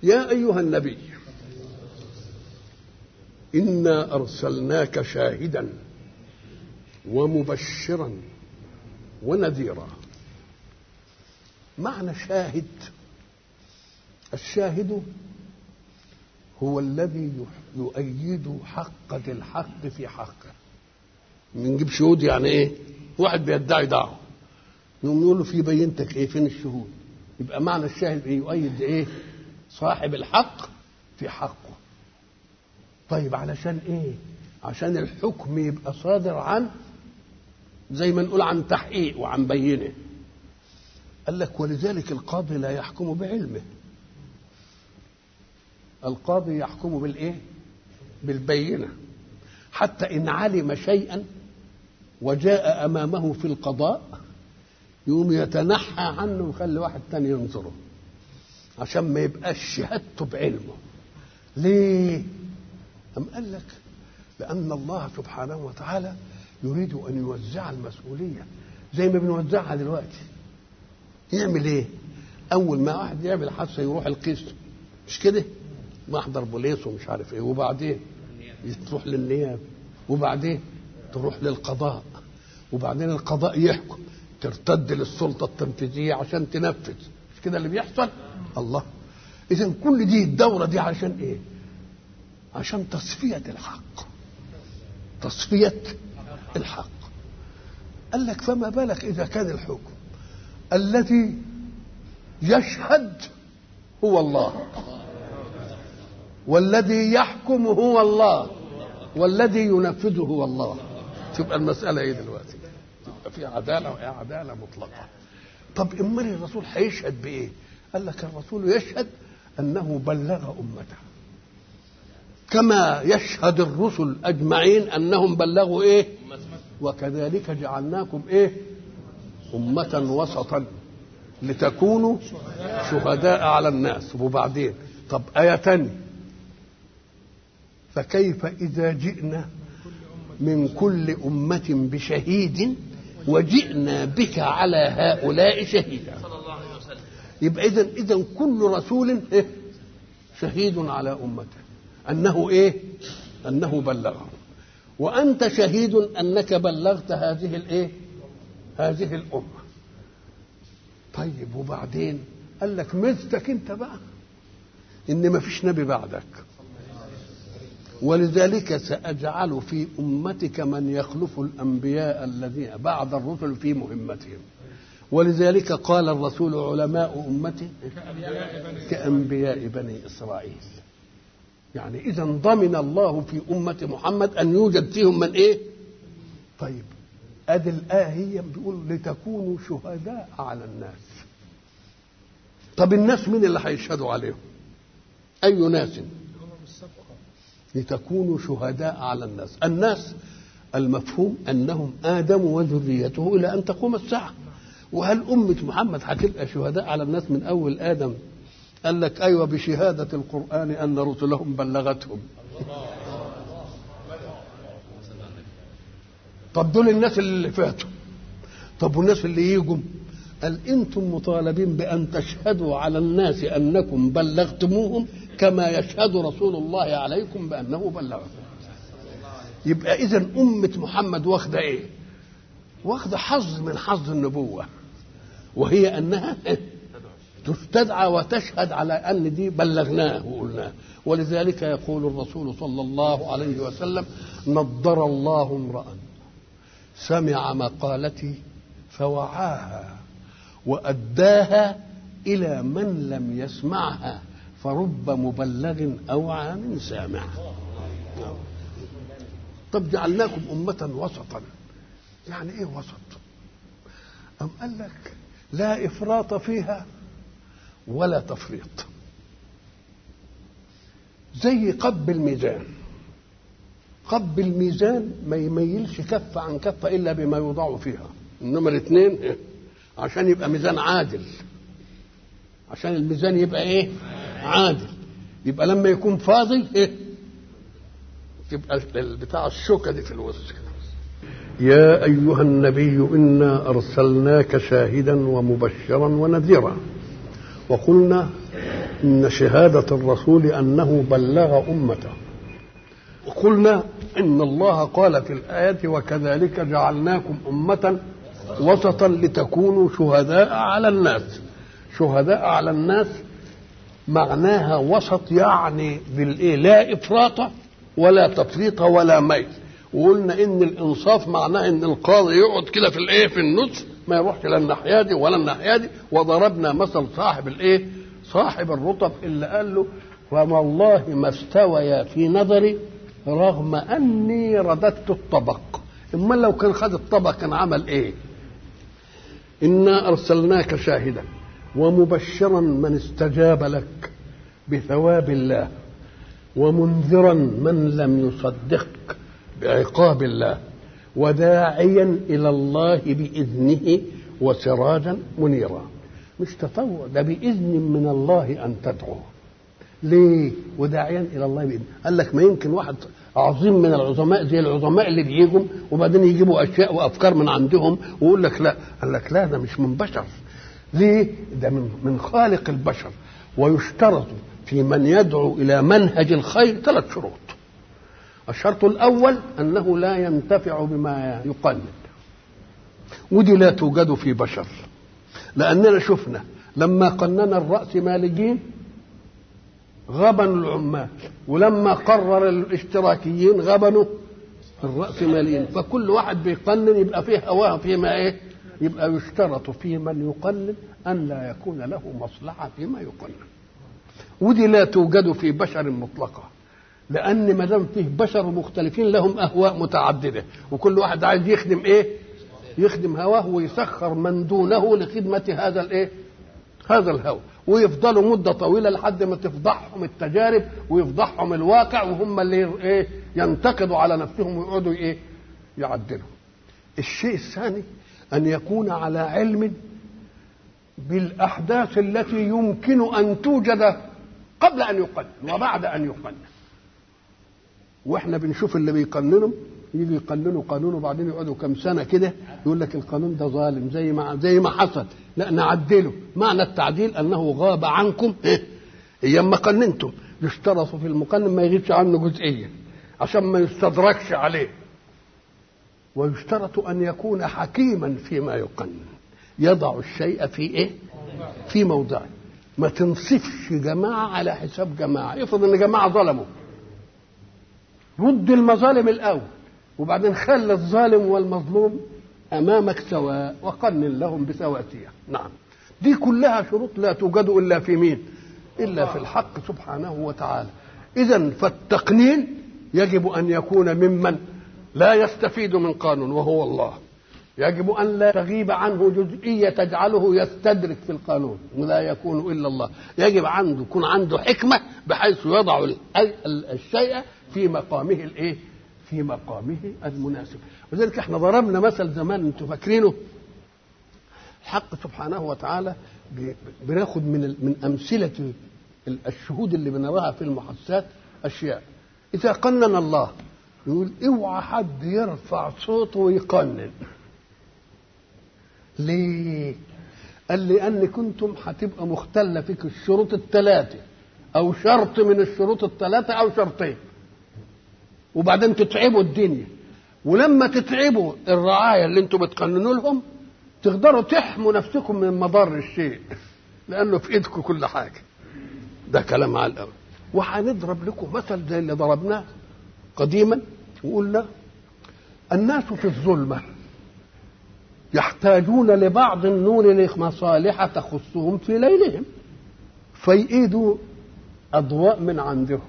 يا أيها النبي إنا أرسلناك شاهدا ومبشرا ونذيرا معنى شاهد الشاهد هو الذي يؤيد حق الحق في حقه نجيب شهود يعني ايه واحد بيدعي دعوه نقوم نقول له في بينتك ايه فين الشهود يبقى معنى الشاهد ايه يؤيد ايه صاحب الحق في حقه طيب علشان ايه عشان الحكم يبقى صادر عن زي ما نقول عن تحقيق وعن بينه قال لك ولذلك القاضي لا يحكم بعلمه القاضي يحكم بالايه بالبينه حتى ان علم شيئا وجاء امامه في القضاء يقوم يتنحى عنه ويخلي واحد تاني ينظره عشان ما يبقاش شهادته بعلمه ليه أم قال لك لأن الله سبحانه وتعالى يريد أن يوزع المسؤولية زي ما بنوزعها دلوقتي يعمل ايه اول ما واحد يعمل حادثه يروح القسم مش كده محضر بوليس ومش عارف ايه وبعدين تروح للنيابه وبعدين تروح للقضاء وبعدين القضاء يحكم ترتد للسلطه التنفيذيه عشان تنفذ مش كده اللي بيحصل الله اذا كل دي الدوره دي عشان ايه عشان تصفيه الحق تصفيه الحق قال لك فما بالك اذا كان الحكم الذي يشهد هو الله والذي يحكم هو الله والذي ينفذه هو الله تبقى المسألة ايه دلوقتي تبقى في عدالة وهي عدالة مطلقة طب امال الرسول هيشهد بايه قال لك الرسول يشهد انه بلغ امته كما يشهد الرسل اجمعين انهم بلغوا ايه وكذلك جعلناكم ايه أمة وسطا لتكونوا شهداء على الناس وبعدين طب آية تانية فكيف إذا جئنا من كل أمة بشهيد وجئنا بك على هؤلاء شهيدا يبقى إذا إذا كل رسول إيه؟ شهيد على أمته أنه إيه؟ أنه بلغهم وأنت شهيد أنك بلغت هذه الإيه؟ هذه الأمة طيب وبعدين قال لك ميزتك انت بقى ان ما فيش نبي بعدك ولذلك سأجعل في أمتك من يخلف الأنبياء الذين بعد الرسل في مهمتهم ولذلك قال الرسول علماء أمتي كأنبياء بني إسرائيل يعني إذا ضمن الله في أمة محمد أن يوجد فيهم من إيه طيب ادي الايه هي بيقول لتكونوا شهداء على الناس طب الناس مين اللي هيشهدوا عليهم اي ناس لتكونوا شهداء على الناس الناس المفهوم انهم ادم وذريته الى ان تقوم الساعه وهل امه محمد هتبقى شهداء على الناس من اول ادم قال لك ايوه بشهاده القران ان رسلهم بلغتهم طب دول الناس اللي فاتوا طب والناس اللي يجوا قال انتم مطالبين بان تشهدوا على الناس انكم بلغتموهم كما يشهد رسول الله عليكم بانه بلغكم يبقى اذا امه محمد واخده ايه واخده حظ من حظ النبوه وهي انها تستدعى وتشهد على ان دي بلغناه وقلناه ولذلك يقول الرسول صلى الله عليه وسلم نضر الله امرأ سمع مقالتي فوعاها وأداها إلى من لم يسمعها فرب مبلغ أوعى من سامع طب جعلناكم أمة وسطا يعني إيه وسط أم قال لك لا إفراط فيها ولا تفريط زي قب الميزان قب الميزان ما يميلش كفة عن كفة إلا بما يوضع فيها إنما الاثنين إيه؟ عشان يبقى ميزان عادل عشان الميزان يبقى إيه عادل يبقى لما يكون فاضي إيه تبقى بتاع الشوكة دي في الوسط يا أيها النبي إنا أرسلناك شاهدا ومبشرا ونذيرا وقلنا إن شهادة الرسول أنه بلغ أمته وقلنا إن الله قال في الآية وكذلك جعلناكم أمة وسطا لتكونوا شهداء على الناس شهداء على الناس معناها وسط يعني بالايه لا افراط ولا تفريط ولا ميل وقلنا ان الانصاف معناه ان القاضي يقعد كده في الايه في النص ما يروحش لا الناحيه دي ولا الناحيه دي وضربنا مثل صاحب الايه صاحب الرطب اللي قال له فوالله ما استويا في نظري رغم اني رددت الطبق اما لو كان خد الطبق كان عمل ايه انا ارسلناك شاهدا ومبشرا من استجاب لك بثواب الله ومنذرا من لم يصدقك بعقاب الله وداعيا الى الله باذنه وسراجا منيرا مش تطوع ده باذن من الله ان تدعو ليه وداعيا الى الله باذنه قال لك ما يمكن واحد عظيم من العظماء زي العظماء اللي بيجوا وبعدين يجيبوا اشياء وافكار من عندهم ويقول لك لا قال لك لا ده مش من بشر ليه ده من من خالق البشر ويشترط في من يدعو الى منهج الخير ثلاث شروط الشرط الاول انه لا ينتفع بما يقلد ودي لا توجد في بشر لاننا شفنا لما قننا الراسماليين غبنوا العمال ولما قرر الاشتراكيين غبنوا الراسماليين فكل واحد بيقنن يبقى فيه هواه فيما ايه يبقى يشترط في من يقلد ان لا يكون له مصلحه فيما يقلد ودي لا توجد في بشر مطلقه لان ما دام فيه بشر مختلفين لهم اهواء متعدده وكل واحد عايز يخدم ايه يخدم هواه ويسخر من دونه لخدمه هذا الايه هذا الهوى ويفضلوا مدة طويلة لحد ما تفضحهم التجارب ويفضحهم الواقع وهم اللي ايه ينتقدوا على نفسهم ويقعدوا ايه يعدلوا الشيء الثاني أن يكون على علم بالأحداث التي يمكن أن توجد قبل أن يقنن وبعد أن يقنن واحنا بنشوف اللي بيقننوا يجي يقننوا قانون وبعدين يقعدوا كم سنه كده يقول لك القانون ده ظالم زي ما زي ما حصل لا نعدله معنى التعديل انه غاب عنكم ايام ما قننتم يشترط في المقنن ما يغيبش عنه جزئيه عشان ما يستدركش عليه ويشترط ان يكون حكيما فيما يقنن يضع الشيء في ايه في موضعه ما تنصفش جماعه على حساب جماعه افرض ان جماعه ظلموا رد المظالم الاول وبعدين خلى الظالم والمظلوم امامك سواء وقنن لهم بسواتيه نعم دي كلها شروط لا توجد الا في مين الا في الحق سبحانه وتعالى اذا فالتقنين يجب ان يكون ممن لا يستفيد من قانون وهو الله يجب ان لا تغيب عنه جزئيه تجعله يستدرك في القانون ولا يكون الا الله يجب عنده يكون عنده حكمه بحيث يضع الشيء في مقامه الايه في مقامه المناسب ولذلك احنا ضربنا مثل زمان انتم فاكرينه الحق سبحانه وتعالى بناخد من من امثله الشهود اللي بنراها في المحادثات اشياء اذا قنن الله يقول اوعى حد يرفع صوته ويقنن ليه قال لان كنتم هتبقى مختله فيك الشروط الثلاثه او شرط من الشروط الثلاثه او شرطين وبعدين تتعبوا الدنيا ولما تتعبوا الرعايه اللي انتم بتقننوا لهم تقدروا تحموا نفسكم من مضار الشيء لانه في ايدكم كل حاجه ده كلام على الاول وهنضرب لكم مثل زي اللي ضربناه قديما وقلنا الناس في الظلمه يحتاجون لبعض النور لمصالح تخصهم في ليلهم فيئيدوا اضواء من عندهم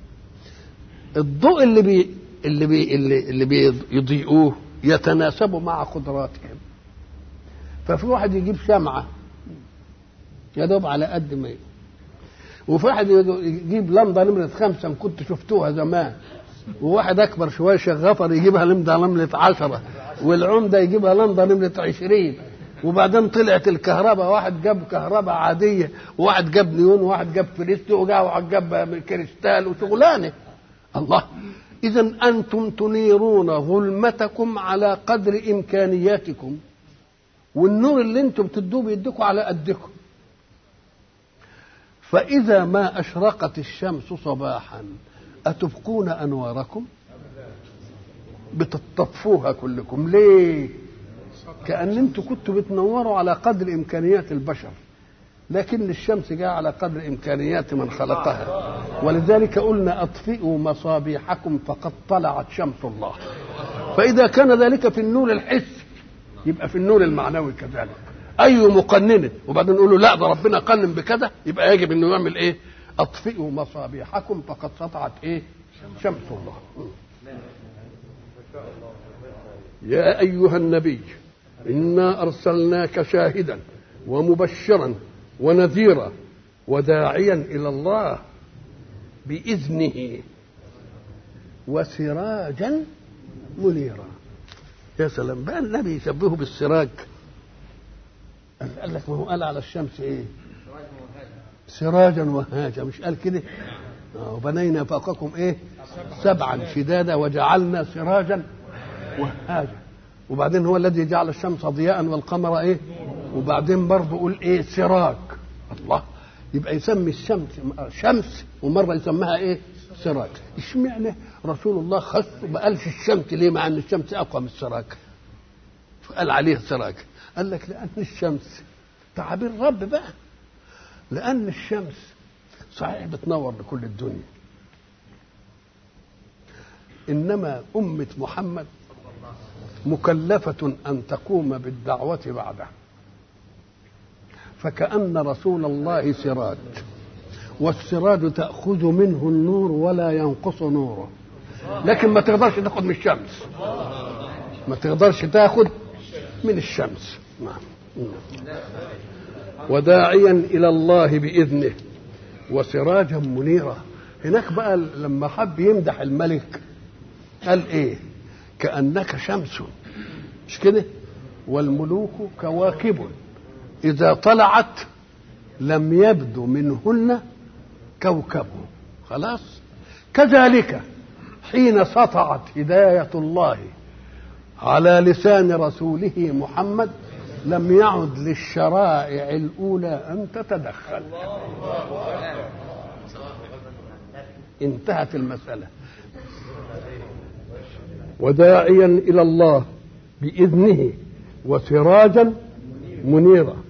الضوء اللي بي اللي بي اللي, اللي بيضيئوه يتناسب مع قدراتهم ففي واحد يجيب شمعة يا دوب على قد ما وفي واحد يجيب لمضة نمرة خمسة إن كنت شفتوها زمان وواحد أكبر شوية شغفر يجيبها لمضة نمرة عشرة والعمدة يجيبها لمضة نمرة عشرين وبعدين طلعت الكهرباء واحد جاب كهرباء عادية وواحد جاب نيون وواحد جاب فريستو وواحد جاب كريستال وشغلانة الله إذا أنتم تنيرون ظلمتكم على قدر إمكانياتكم والنور اللي أنتم بتدوه بيديكم على قدكم فإذا ما أشرقت الشمس صباحا أتبقون أنواركم بتطفوها كلكم ليه كأن انتوا كنتوا بتنوروا على قدر إمكانيات البشر لكن الشمس جاء على قدر إمكانيات من خلقها ولذلك قلنا أطفئوا مصابيحكم فقد طلعت شمس الله فإذا كان ذلك في النور الحسي يبقى في النور المعنوي كذلك أي مقنن وبعدين نقول له لا ده ربنا قنن بكذا يبقى يجب انه يعمل ايه؟ اطفئوا مصابيحكم فقد سطعت ايه؟ شمس الله. يا ايها النبي انا ارسلناك شاهدا ومبشرا ونذيرا وداعيا الى الله باذنه وسراجا منيرا يا سلام بقى النبي يشبهه بالسراج قال لك ما هو قال على الشمس ايه سراجا وهاجا مش قال كده وبنينا فوقكم ايه سبعا شدادا وجعلنا سراجا وهاجا وبعدين هو الذي جعل الشمس ضياء والقمر ايه وبعدين برضه يقول ايه سراج الله يبقى يسمي الشمس شمس ومره يسميها ايه سراج اشمعنى رسول الله خص ما قالش الشمس ليه مع ان الشمس اقوى من السراج قال عليه سراج قال لك لأن الشمس تعابير رب بقى لأن الشمس صحيح بتنور لكل الدنيا إنما أمة محمد مكلفة أن تقوم بالدعوة بعده فكأن رسول الله سراج والسراج تأخذ منه النور ولا ينقص نوره لكن ما تقدرش تاخذ من الشمس ما تقدرش تاخذ من الشمس نعم وداعيا الى الله باذنه وسراجا منيرا هناك بقى لما حب يمدح الملك قال ايه كانك شمس مش كده والملوك كواكب اذا طلعت لم يبدو منهن كوكب خلاص كذلك حين سطعت هدايه الله على لسان رسوله محمد لم يعد للشرائع الأولى أن تتدخل انتهت المسألة وداعيا إلى الله بإذنه وسراجا منيرا